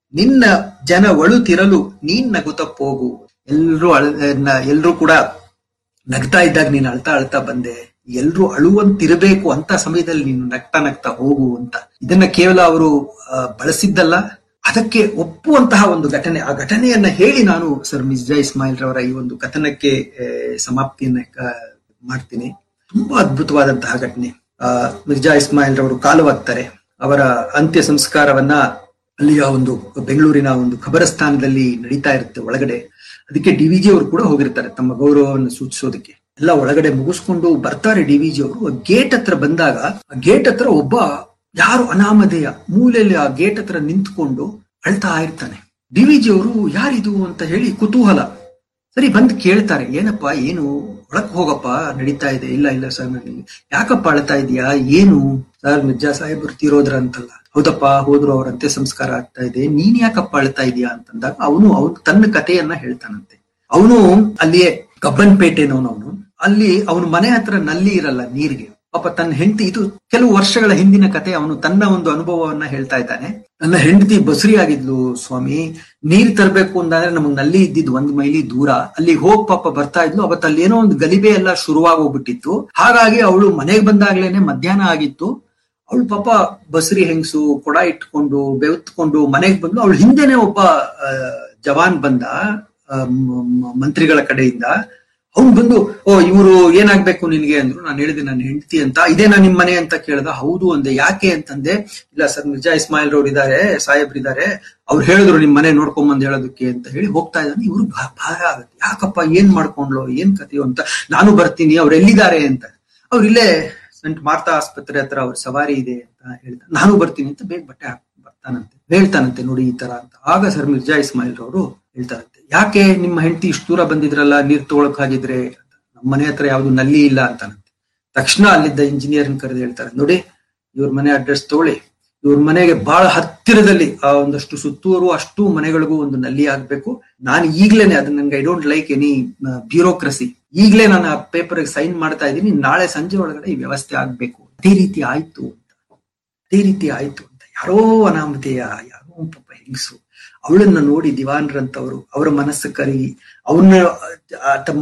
ನಿನ್ನ ಜನ ಒಳುತ್ತಿರಲು ನೀನ್ ನಗುತ್ತ ಹೋಗು ಎಲ್ರೂ ಅಳ ಎಲ್ರೂ ಕೂಡ ನಗ್ತಾ ಇದ್ದಾಗ ನೀನು ಅಳ್ತಾ ಅಳ್ತಾ ಬಂದೆ ಎಲ್ರೂ ಅಳುವಂತಿರಬೇಕು ಅಂತ ಸಮಯದಲ್ಲಿ ನೀನು ನಗ್ತಾ ನಗ್ತಾ ಹೋಗು ಅಂತ ಇದನ್ನ ಕೇವಲ ಅವರು ಬಳಸಿದ್ದಲ್ಲ ಅದಕ್ಕೆ ಒಪ್ಪುವಂತಹ ಒಂದು ಘಟನೆ ಆ ಘಟನೆಯನ್ನ ಹೇಳಿ ನಾನು ಸರ್ ಮಿರ್ಜಾ ಇಸ್ಮಾಯಿಲ್ ರವರ ಈ ಒಂದು ಕಥನಕ್ಕೆ ಸಮಾಪ್ತಿಯನ್ನ ಮಾಡ್ತೀನಿ ತುಂಬಾ ಅದ್ಭುತವಾದಂತಹ ಘಟನೆ ಆ ಮಿರ್ಜಾ ಇಸ್ಮಾಯಿಲ್ ರವರು ಕಾಲವಾಗ್ತಾರೆ ಅವರ ಅಂತ್ಯ ಸಂಸ್ಕಾರವನ್ನ ಅಲ್ಲಿಯ ಒಂದು ಬೆಂಗಳೂರಿನ ಒಂದು ಖಬರಸ್ಥಾನದಲ್ಲಿ ನಡೀತಾ ಇರುತ್ತೆ ಒಳಗಡೆ ಅದಕ್ಕೆ ಡಿ ವಿ ಜಿ ಅವರು ಕೂಡ ಹೋಗಿರ್ತಾರೆ ತಮ್ಮ ಗೌರವವನ್ನು ಸೂಚಿಸೋದಕ್ಕೆ ಎಲ್ಲ ಒಳಗಡೆ ಮುಗಿಸ್ಕೊಂಡು ಬರ್ತಾರೆ ಡಿ ವಿ ಜಿ ಅವರು ಗೇಟ್ ಹತ್ರ ಬಂದಾಗ ಆ ಗೇಟ್ ಹತ್ರ ಒಬ್ಬ ಯಾರು ಅನಾಮಧೇಯ ಮೂಲೆಯಲ್ಲಿ ಆ ಗೇಟ್ ಹತ್ರ ನಿಂತ್ಕೊಂಡು ಅಳ್ತಾ ಇರ್ತಾನೆ ಡಿ ವಿ ಜಿ ಅವರು ಯಾರಿದು ಅಂತ ಹೇಳಿ ಕುತೂಹಲ ಸರಿ ಬಂದು ಕೇಳ್ತಾರೆ ಏನಪ್ಪಾ ಏನು ಒಳಕ್ ಹೋಗಪ್ಪ ನಡೀತಾ ಇದೆ ಇಲ್ಲ ಇಲ್ಲ ಸರ್ ನನಗೆ ಯಾಕಪ್ಪ ಅಳ್ತಾ ಇದೀಯಾ ಏನು ಸರ್ ಮಿರ್ಜಾ ಸಾಹೇಬರು ತೀರೋದ್ರ ಅಂತಲ್ಲ ಹೌದಪ್ಪ ಹೋದ್ರು ಅವ್ರ ಅಂತ್ಯ ಸಂಸ್ಕಾರ ಆಗ್ತಾ ಇದೆ ನೀನ್ ಯಾಕಪ್ಪ ಅಳ್ತಾ ಇದೀಯಾ ಅಂತಂದಾಗ ಅವನು ಅವನು ತನ್ನ ಕಥೆಯನ್ನ ಹೇಳ್ತಾನಂತೆ ಅವನು ಅಲ್ಲಿಯೇ ಕಬ್ಬನ್ಪೇಟೆನವನು ಅವನು ಅಲ್ಲಿ ಅವನ ಮನೆ ಹತ್ರ ನಲ್ಲಿ ಇರಲ್ಲ ನೀರಿಗೆ ಪಾಪ ತನ್ನ ಹೆಂಡತಿ ಇದು ಕೆಲವು ವರ್ಷಗಳ ಹಿಂದಿನ ಕತೆ ಅವನು ತನ್ನ ಒಂದು ಅನುಭವವನ್ನ ಹೇಳ್ತಾ ಇದ್ದಾನೆ ನನ್ನ ಹೆಂಡತಿ ಬಸುರಿ ಆಗಿದ್ಲು ಸ್ವಾಮಿ ನೀರ್ ತರಬೇಕು ಅಂತಂದ್ರೆ ನಮಗ್ ನಲ್ಲಿ ಇದ್ದಿದ್ ಒಂದ್ ಮೈಲಿ ದೂರ ಅಲ್ಲಿ ಹೋಗ್ ಪಾಪ ಬರ್ತಾ ಇದ್ಲು ಅವತ್ತು ಅಲ್ಲಿ ಏನೋ ಒಂದು ಗಲಿಬೆ ಎಲ್ಲ ಶುರುವಾಗೋಗ್ಬಿಟ್ಟಿತ್ತು ಹಾಗಾಗಿ ಅವಳು ಮನೆಗೆ ಬಂದಾಗ್ಲೇನೆ ಮಧ್ಯಾಹ್ನ ಆಗಿತ್ತು ಅವಳು ಪಾಪ ಬಸರಿ ಹೆಂಗಸು ಕೊಡ ಇಟ್ಕೊಂಡು ಬೆವತ್ಕೊಂಡು ಮನೆಗೆ ಬಂದು ಅವಳು ಹಿಂದೆನೆ ಒಬ್ಬ ಜವಾನ್ ಬಂದ ಮಂತ್ರಿಗಳ ಕಡೆಯಿಂದ ಅವ್ನು ಬಂದು ಓ ಇವರು ಏನಾಗ್ಬೇಕು ನಿನ್ಗೆ ಅಂದ್ರು ನಾನು ಹೇಳಿದೆ ನನ್ನ ಹೆಂಡತಿ ಅಂತ ಇದೇನಾ ನಿಮ್ ಮನೆ ಅಂತ ಕೇಳ್ದ ಹೌದು ಅಂದೆ ಯಾಕೆ ಅಂತಂದೆ ಇಲ್ಲ ಸರ್ ಮಿರ್ಜಾ ಇಸ್ಮಾಯಿಲ್ ರವ್ರು ಇದಾರೆ ಸಾಹೇಬ್ರು ಇದಾರೆ ಅವ್ರು ಹೇಳಿದ್ರು ನಿಮ್ ಮನೆ ನೋಡ್ಕೊಂಡ್ ಬಂದ್ ಹೇಳೋದಕ್ಕೆ ಅಂತ ಹೇಳಿ ಹೋಗ್ತಾ ಇದ್ದಾನೆ ಇವ್ರು ಭಾರ ಆಗುತ್ತೆ ಯಾಕಪ್ಪ ಏನ್ ಮಾಡ್ಕೊಂಡ್ಲು ಏನ್ ಕಥೆಯೋ ಅಂತ ನಾನು ಬರ್ತೀನಿ ಅವ್ರು ಎಲ್ಲಿದ್ದಾರೆ ಅಂತ ಅವ್ರು ಇಲ್ಲೇ ಸಂಟ್ ಮಾರ್ತಾ ಆಸ್ಪತ್ರೆ ಹತ್ರ ಅವ್ರ ಸವಾರಿ ಇದೆ ಅಂತ ಹೇಳ್ತಾರೆ ನಾನು ಬರ್ತೀನಿ ಅಂತ ಬೇಗ ಬಟ್ಟೆ ಹಾಕಿ ಬರ್ತಾನಂತೆ ಹೇಳ್ತಾನಂತೆ ನೋಡಿ ಈ ತರ ಅಂತ ಆಗ ಸರ್ ಮಿರ್ಜಾ ಇಸ್ಮಾಯಿಲ್ ರವರು ಹೇಳ್ತಾರಂತೆ ಯಾಕೆ ನಿಮ್ಮ ಹೆಂಡತಿ ಇಷ್ಟು ದೂರ ಬಂದಿದ್ರಲ್ಲ ನೀರ್ ತಗೊಳಕ್ ಹಾಗಿದ್ರೆ ನಮ್ಮ ಮನೆ ಹತ್ರ ಯಾವ್ದು ನಲ್ಲಿ ಇಲ್ಲ ಅಂತಾನಂತೆ ತಕ್ಷಣ ಅಲ್ಲಿದ್ದ ಇಂಜಿನಿಯರ್ ಕರೆದು ಹೇಳ್ತಾರೆ ನೋಡಿ ಇವ್ರ ಮನೆ ಅಡ್ರೆಸ್ ತಗೊಳ್ಳಿ ಇವ್ರ ಮನೆಗೆ ಬಹಳ ಹತ್ತಿರದಲ್ಲಿ ಆ ಒಂದಷ್ಟು ಸುತ್ತೂರು ಅಷ್ಟು ಮನೆಗಳಿಗೂ ಒಂದು ನಲ್ಲಿ ಆಗ್ಬೇಕು ನಾನು ಈಗ್ಲೇನೆ ಅದನ್ನ ನನ್ಗೆ I don't like any bureaucracy ಈಗ್ಲೇ ನಾನು ಆ ಪೇಪರ್ ಸೈನ್ ಮಾಡ್ತಾ ಇದ್ದೀನಿ ನಾಳೆ ಸಂಜೆ ಒಳಗಡೆ ಈ ವ್ಯವಸ್ಥೆ ಆಗ್ಬೇಕು ಅದೇ ರೀತಿ ಆಯ್ತು ಅಂತ ಅದೇ ರೀತಿ ಆಯ್ತು ಅಂತ ಯಾರೋ ಅನಾಮಧೇಯ ಯಾರೋ ಪಾಪ ಹೆಂಗಸು ಅವಳನ್ನ ನೋಡಿ ದಿವಾನ್ರಂತವರು ಅವರ ಮನಸ್ಸು ಕರಗಿ ಅವ್ರನ್ನ ತಮ್ಮ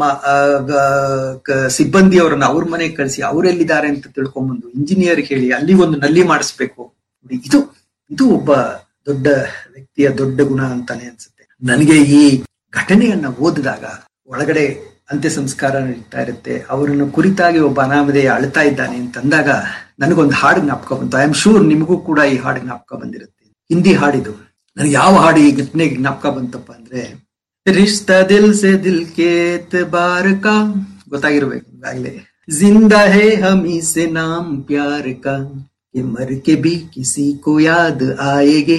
ಸಿಬ್ಬಂದಿಯವರನ್ನ ಅವ್ರ ಮನೆಗೆ ಕಳಿಸಿ ಅವರೆಲ್ಲಿದ್ದಾರೆ ಅಂತ ತಿಳ್ಕೊಂಬಂದು ಇಂಜಿನಿಯರ್ ಹೇಳಿ ಅಲ್ಲಿ ಒಂದು ನಲ್ಲಿ ಮಾಡಿಸ್ಬೇಕು ನೋಡಿ ಇದು ಇದು ಒಬ್ಬ ದೊಡ್ಡ ವ್ಯಕ್ತಿಯ ದೊಡ್ಡ ಗುಣ ಅಂತಾನೆ ಅನ್ಸುತ್ತೆ ನನಗೆ ಈ ಘಟನೆಯನ್ನ ಓದಿದಾಗ ಒಳಗಡೆ ಅಂತ್ಯ ಸಂಸ್ಕಾರ ನಡೀತಾ ಇರುತ್ತೆ ಅವರನ್ನ ಕುರಿತಾಗಿ ಒಬ್ಬ ಅನಾಮಧೇಯ ಅಳ್ತಾ ಇದ್ದಾನೆ ಅಂತಂದಾಗ ನನಗೊಂದು ಹಾಡು ಜ್ಞಾಪಕ ಬಂತು ಐ ಆಮ್ ಶೂರ್ ನಿಮಗೂ ಕೂಡ ಈ ಹಾಡು ಜ್ಞಾಪಕ ಬಂದಿರುತ್ತೆ ಹಿಂದಿ ಹಾಡಿದು ನನಗೆ ಯಾವ ಹಾಡು ಈ ಘಟನೆಗೆ ಜ್ಞಾಪಕ ಬಂತಪ್ಪ ಅಂದ್ರೆ ರಿಶ್ತಾ ದಿಲ್ ಸೆ ದಿಲ್ ಕೆ ಬಾರ್ ಕಾ ಗೊತ್ತಾಗಿರ್ಬೇಕು ಈಗಾಗಲೇ ಜಿಂದಾ ಹೇ ಹಮಿ ಸೆ ನಾಮ್ ಪ್ಯಾರ್ ಕಾ ಮರ್ ಕೆ ಬಿ ಕಿಸಿ ಕೋ ಯಾದ್ ಆಯೇಗೆ